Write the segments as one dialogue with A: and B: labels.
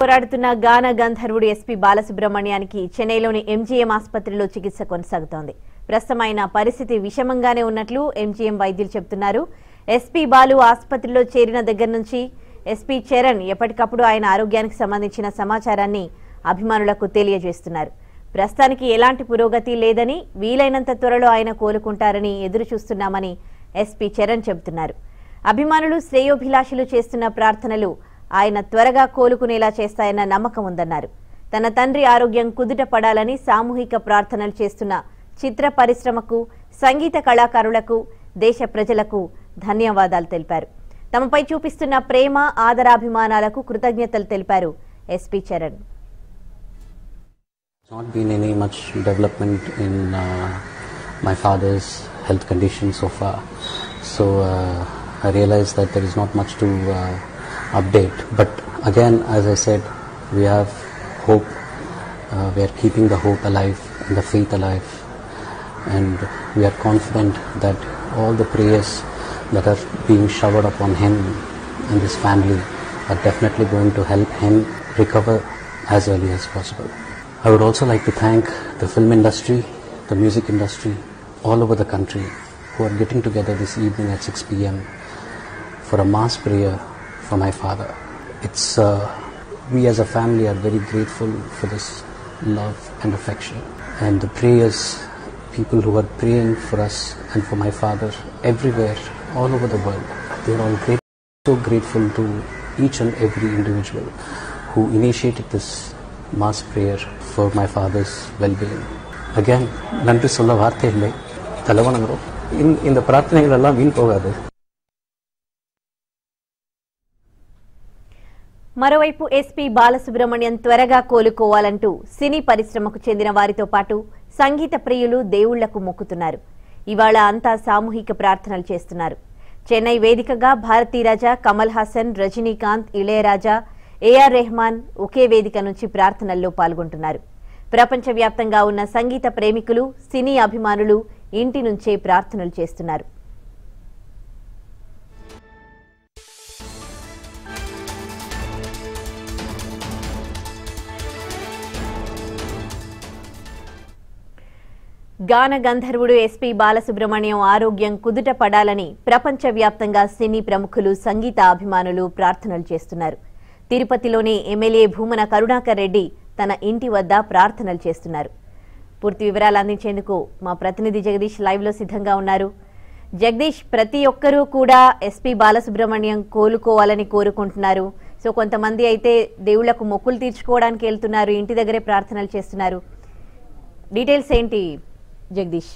A: పోరాడుతున్న గాన గంధర్వుడు ఎస్పీ బాలసుబ్రహ్మణ్యానికి చెన్నైలోని ఎంజీఎం ఆసుపత్రిలో చికిత్స కొనసాగుతోంది ప్రస్తుతం ఆయన పరిస్థితి విషమంగానే ఉన్నట్లు ఎంజీఎం వైద్యులు చెబుతున్నారు ఎస్పీ బాలు ఆసుపత్రిలో చేరిన దగ్గర నుంచి ఎస్పీ చరణ్ ఎప్పటికప్పుడు ఆయన ఆరోగ్యానికి సంబంధించిన సమాచారాన్ని అభిమానులకు తెలియజేస్తున్నారు ప్రస్తుతానికి ఎలాంటి పురోగతి లేదని వీలైనంత త్వరలో ఆయన కోలుకుంటారని ఎదురు చూస్తున్నామని ఎస్పీ చరణ్ చెబుతున్నారు అభిమానులు శ్రేయోభిలాషులు చేస్తున్న ప్రార్థనలు ఆయన త్వరగా కోలుకునేలా చేస్తాయన్న నమ్మకం ఉందన్నారు తన తండ్రి ఆరోగ్యం కుదుట పడాలని సామూహిక ప్రార్థనలు చేస్తున్న చిత్ర పరిశ్రమకు సంగీత కళాకారులకు దేశ ప్రజలకు ధన్యవాదాలు తెలిపారు తమపై చూపిస్తున్న ప్రేమ ఆదరాభిమానాలకు కృతజ్ఞతలు తెలిపారు SP Charan
B: There's not been any much development in uh, my father's health condition so far. So uh, I realized that there is not much to uh, update. But again, as I said, we have hope. Uh, we are keeping the hope alive and the faith alive. And we are confident that all the prayers that are being showered upon him and his family are definitely going to help him recover as early as possible. I would also like to thank the film industry, the music industry, all over the country who are getting together this evening at 6 p.m. for a mass prayer for my father. It's uh, we as a family are very grateful for this love and affection and the prayers people who are praying for us and for my father everywhere all over the world they are all great, so grateful to each and every individual who initiated this mass prayer for my father's well-being again நன்றி சொல்ல வார்த்தை இல்லை தலைவணங்கிறோம் இந்த- இந்த பிரார்த்தனைகள் எல்லாம் வீண் போகாது
A: మరోవైపు ఎస్పీ బాలసుబ్రహ్మణ్యం త్వరగా కోలుకోవాలంటూ సినీ పరిశ్రమకు చెందిన వారితో పాటు సంగీత ప్రియులు దేవుళ్లకు మొక్కుతున్నారు ఇవాళ అంతా సామూహిక ప్రార్థనలు చేస్తున్నారు చెన్నై వేదికగా భారతీరాజా కమల్ హాసన్ రజనీకాంత్ ఇళయరాజా ఏఆర్ రెహమాన్ ఒకే వేదిక నుంచి ప్రార్థనల్లో పాల్గొంటున్నారు ప్రపంచవ్యాప్తంగా ఉన్న సంగీత ప్రేమికులు సినీ అభిమానులు ఇంటి నుంచే ప్రార్థనలు చేస్తున్నారు గాన గంధర్వుడు ఎస్పీ బాలసుబ్రహ్మణ్యం ఆరోగ్యం కుదుట పడాలని ప్రపంచవ్యాప్తంగా సినీ ప్రముఖులు సంగీత అభిమానులు ప్రార్థనలు చేస్తున్నారు తిరుపతిలోని ఎమ్మెల్యే భూమన కరుణాకర్ రెడ్డి తన ఇంటి వద్ద ప్రార్థనలు చేస్తున్నారు పూర్తి వివరాలు అందించేందుకు మా ప్రతినిధి జగదీష్ లైవ్ లో సిద్ధంగా ఉన్నారు జగదీష్ ప్రతి ఒక్కరూ కూడా ఎస్పీ బాలసుబ్రహ్మణ్యం కోలుకోవాలని కోరుకుంటున్నారు సో కొంతమంది అయితే దేవుళ్లకు మొక్కులు తీర్చుకోవడానికి వెళ్తున్నారు ఇంటి దగ్గరే ప్రార్థనలు చేస్తున్నారు డీటెయిల్స్ ఏంటి జగదీష్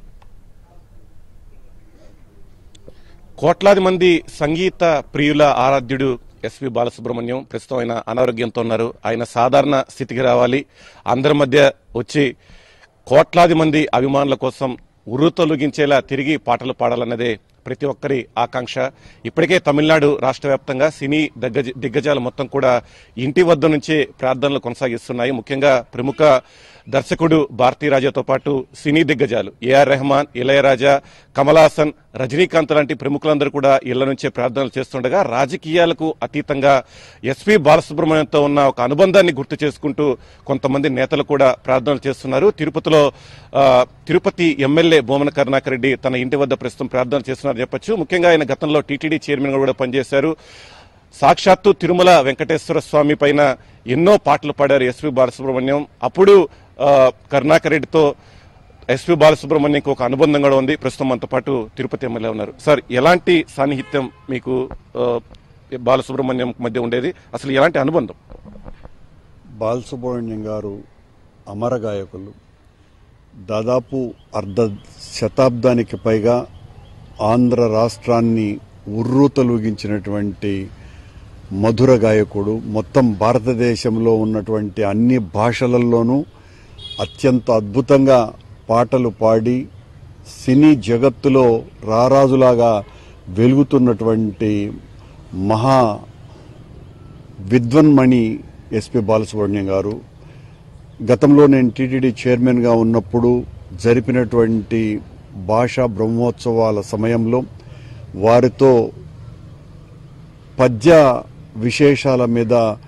C: కోట్లాది మంది సంగీత ప్రియుల ఆరాధ్యుడు ఎస్పి బాలసుబ్రహ్మణ్యం ప్రస్తుతం ఆయన అనారోగ్యంతో ఉన్నారు ఆయన సాధారణ స్థితికి రావాలి అందరి మధ్య వచ్చి కోట్లాది మంది అభిమానుల కోసం ఉర్రుతొలగించేలా తిరిగి పాటలు పాడాలన్నదే ప్రతి ఒక్కరి ఆకాంక్ష ఇప్పటికే తమిళనాడు రాష్ట్ర వ్యాప్తంగా సినీ దిగ్గజ దిగ్గజాలు మొత్తం కూడా ఇంటి వద్ద నుంచే ప్రార్థనలు కొనసాగిస్తున్నాయి ముఖ్యంగా ప్రముఖ దర్శకుడు భారతీరాజాతో పాటు సినీ దిగ్గజాలు ఏఆర్ రెహమాన్ ఇళయరాజా కమల్ హాసన్ రజనీకాంత్ లాంటి ప్రముఖులందరూ కూడా ఇళ్ల నుంచే ప్రార్థనలు చేస్తుండగా రాజకీయాలకు అతీతంగా ఎస్పీ బాలసుబ్రహ్మణ్యంతో ఉన్న ఒక అనుబంధాన్ని గుర్తు చేసుకుంటూ కొంతమంది నేతలు కూడా ప్రార్థనలు చేస్తున్నారు తిరుపతిలో ఆ, తిరుపతి ఎమ్మెల్యే బోమన కరుణాకర్ రెడ్డి తన ఇంటి వద్ద ప్రస్తుతం ప్రార్థనలు చేస్తున్నారు చెప్పొచ్చు ముఖ్యంగా ఆయన గతంలో టీటీడీ చైర్మన్ గా కూడా పనిచేశారు సాక్షాత్తు తిరుమల వెంకటేశ్వర స్వామి పైన ఎన్నో పాటలు పాడారు ఎస్పి బాలసుబ్రహ్మణ్యం అప్పుడు ఆ, కరుణాకర్ రెడ్డితో ఎస్పి బాలసుబ్రహ్మణ్యంకి ఒక అనుబంధం కూడా ఉంది ప్రస్తుతం మనతో పాటు తిరుపతి ఎమ్మెల్యే ఉన్నారు సార్ ఎలాంటి సాన్నిహిత్యం మీకు ఆ, బాలసుబ్రహ్మణ్యం మధ్య ఉండేది అసలు ఎలాంటి అనుబంధం
D: బాలసుబ్రహ్మణ్యం గారు అమర గాయకులు దాదాపు అర్ధ శతాబ్దానికి పైగా ఆంధ్ర రాష్ట్రాన్ని ఉర్రూతలూగించినటువంటి మధుర గాయకుడు మొత్తం భారతదేశంలో ఉన్నటువంటి అన్ని భాషలలోనూ అత్యంత అద్భుతంగా పాటలు పాడి సినీ జగత్తులో రారాజులాగా వెలుగుతున్నటువంటి మహా విద్వన్మణి ఎస్పి బాలసుబ్రహ్మణ్యం గారు గతంలో నేను టీటీడీ చైర్మన్గా ఉన్నప్పుడు జరిపినటువంటి భాషా బ్రహ్మోత్సవాల సమయంలో వారితో పద్య విశేషాల మీద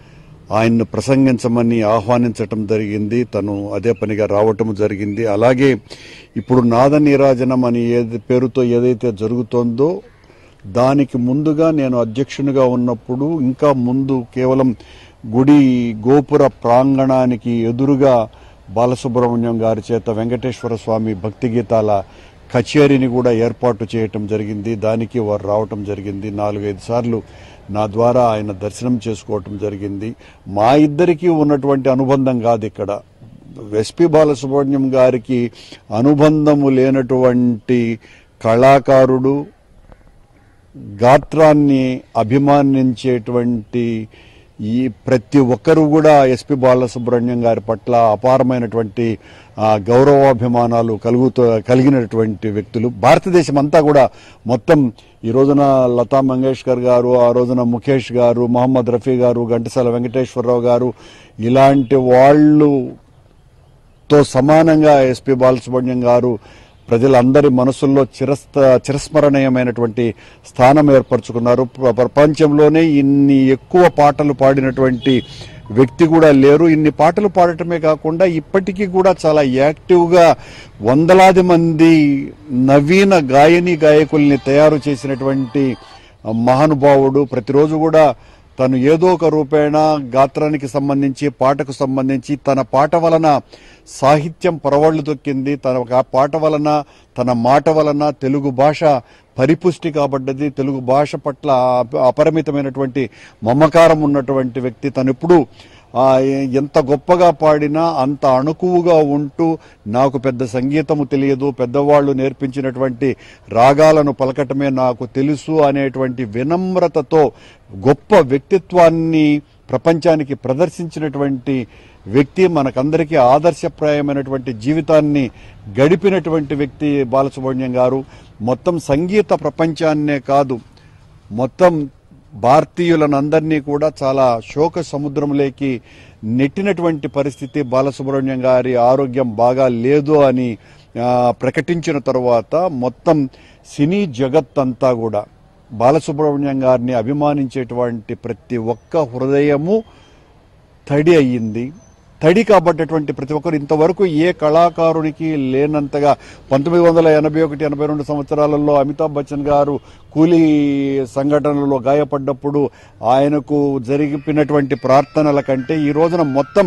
D: ఆయన్ను ప్రసంగించమని ఆహ్వానించటం జరిగింది తను అదే పనిగా రావటం జరిగింది అలాగే ఇప్పుడు నాద నీరాజనం అని ఏది పేరుతో ఏదైతే జరుగుతోందో దానికి ముందుగా నేను అధ్యక్షునిగా ఉన్నప్పుడు ఇంకా ముందు కేవలం గుడి గోపుర ప్రాంగణానికి ఎదురుగా బాలసుబ్రహ్మణ్యం గారి చేత వెంకటేశ్వర స్వామి భక్తి గీతాల కచేరీని కూడా ఏర్పాటు చేయటం జరిగింది దానికి వారు రావటం జరిగింది నాలుగైదు సార్లు నా ద్వారా ఆయన దర్శనం చేసుకోవటం జరిగింది మా ఇద్దరికీ ఉన్నటువంటి అనుబంధం కాదు ఇక్కడ ఎస్పి బాలసుబ్రహ్మణ్యం గారికి అనుబంధము లేనటువంటి కళాకారుడు గాత్రాన్ని అభిమానించేటువంటి ఈ ప్రతి ఒక్కరు కూడా ఎస్పి బాలసుబ్రహ్మణ్యం గారి పట్ల అపారమైనటువంటి ఆ, గౌరవాభిమానాలు కలుగుతూ కలిగినటువంటి వ్యక్తులు భారతదేశం అంతా కూడా మొత్తం ఈ రోజున లతా మంగేష్కర్ గారు ఆ రోజున ముఖేష్ గారు మొహమ్మద్ రఫీ గారు ఘంటసాల వెంకటేశ్వరరావు గారు ఇలాంటి వాళ్ళు తో సమానంగా ఎస్పి బాలసుబ్రహ్మణ్యం గారు ప్రజలందరి మనసుల్లో చిరస్త చిరస్మరణీయమైనటువంటి స్థానం ఏర్పరచుకున్నారు ప్ర- ప్రపంచంలోనే ఇన్ని ఎక్కువ పాటలు పాడినటువంటి వ్యక్తి కూడా లేరు ఇన్ని పాటలు పాడటమే కాకుండా ఇప్పటికీ కూడా చాలా యాక్టివ్గా వందలాది మంది నవీన గాయని గాయకుల్ని తయారు చేసినటువంటి మహానుభావుడు ప్రతిరోజు కూడా తను ఏదో ఒక రూపేణ గాత్రానికి సంబంధించి పాటకు సంబంధించి తన పాట వలన సాహిత్యం పరవళ్లు తొక్కింది తన ఆ పాట వలన తన మాట వలన తెలుగు భాష పరిపుష్టి కాబడ్డది తెలుగు భాష పట్ల అప- అపరిమితమైనటువంటి మమకారం ఉన్నటువంటి వ్యక్తి తను ఎప్పుడు ఆ, ఎంత గొప్పగా పాడినా అంత అణుకువగా ఉంటూ నాకు పెద్ద సంగీతము తెలియదు పెద్దవాళ్ళు నేర్పించినటువంటి రాగాలను పలకటమే నాకు తెలుసు అనేటువంటి వినమ్రతతో గొప్ప వ్యక్తిత్వాన్ని ప్రపంచానికి ప్రదర్శించినటువంటి వ్యక్తి మనకందరికీ ఆదర్శప్రాయమైనటువంటి జీవితాన్ని గడిపినటువంటి వ్యక్తి బాలసుబ్రహ్మణ్యం గారు మొత్తం సంగీత ప్రపంచాన్నే కాదు మొత్తం భారతీయులనందరినీ కూడా చాలా శోక సముద్రంలోకి నెట్టినటువంటి పరిస్థితి బాలసుబ్రహ్మణ్యం గారి ఆరోగ్యం బాగా లేదు అని ఆ, ప్రకటించిన తరువాత మొత్తం సినీ జగత్ అంతా కూడా బాలసుబ్రహ్మణ్యం గారిని అభిమానించేటువంటి ప్రతి ఒక్క హృదయము తడి అయ్యింది తడి కాబట్టేటువంటి ప్రతి ఒక్కరు ఇంతవరకు ఏ కళాకారునికి లేనంతగా పంతొమ్మిది వందల ఎనభై ఒకటి ఎనభై రెండు సంవత్సరాలలో అమితాబ్ బచ్చన్ గారు కూలీ సంఘటనలో గాయపడ్డప్పుడు ఆయనకు జరిగినటువంటి ప్రార్థనల కంటే ఈ రోజున మొత్తం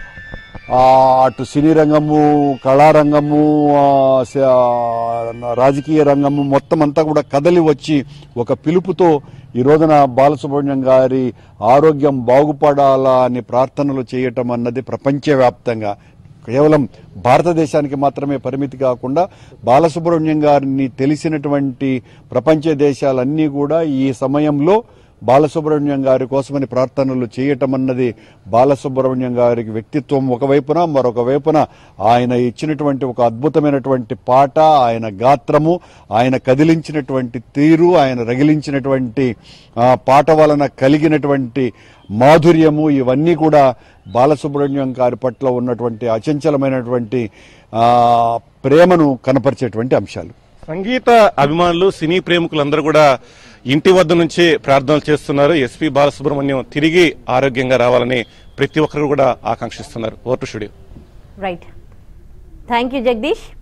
D: ఆ, అటు సినీ రంగము కళారంగము ఆ, స- ఆ, రాజకీయ రంగము మొత్తం అంతా కూడా కదలి వచ్చి ఒక పిలుపుతో ఈ రోజున బాలసుబ్రహ్మణ్యం గారి ఆరోగ్యం బాగుపడాలా అని ప్రార్థనలు చేయటం అన్నది ప్రపంచవ్యాప్తంగా కేవలం భారతదేశానికి మాత్రమే పరిమితి కాకుండా బాలసుబ్రహ్మణ్యం గారిని తెలిసినటువంటి ప్రపంచ దేశాలన్నీ కూడా ఈ సమయంలో బాలసుబ్రహ్మణ్యం గారి కోసమని ప్రార్థనలు చేయటం అన్నది బాలసుబ్రహ్మణ్యం గారికి వ్యక్తిత్వం ఒకవైపున మరొక వైపున ఆయన ఇచ్చినటువంటి ఒక అద్భుతమైనటువంటి పాట ఆయన గాత్రము ఆయన కదిలించినటువంటి తీరు ఆయన రగిలించినటువంటి ఆ, పాట వలన కలిగినటువంటి మాధుర్యము ఇవన్నీ కూడా బాలసుబ్రహ్మణ్యం గారి పట్ల ఉన్నటువంటి అచంచలమైనటువంటి ఆ, ప్రేమను కనపరిచేటువంటి అంశాలు
C: సంగీత అభిమానులు సినీ ప్రేమికులందరూ కూడా ఇంటి వద్ద నుంచి ప్రార్థనలు చేస్తున్నారు ఎస్పీ బాలసుబ్రహ్మణ్యం తిరిగి ఆరోగ్యంగా రావాలని ప్రతి ఒక్కరు కూడా ఆకాంక్షిస్తున్నారు ఓటు studio
A: right thank you Jagadish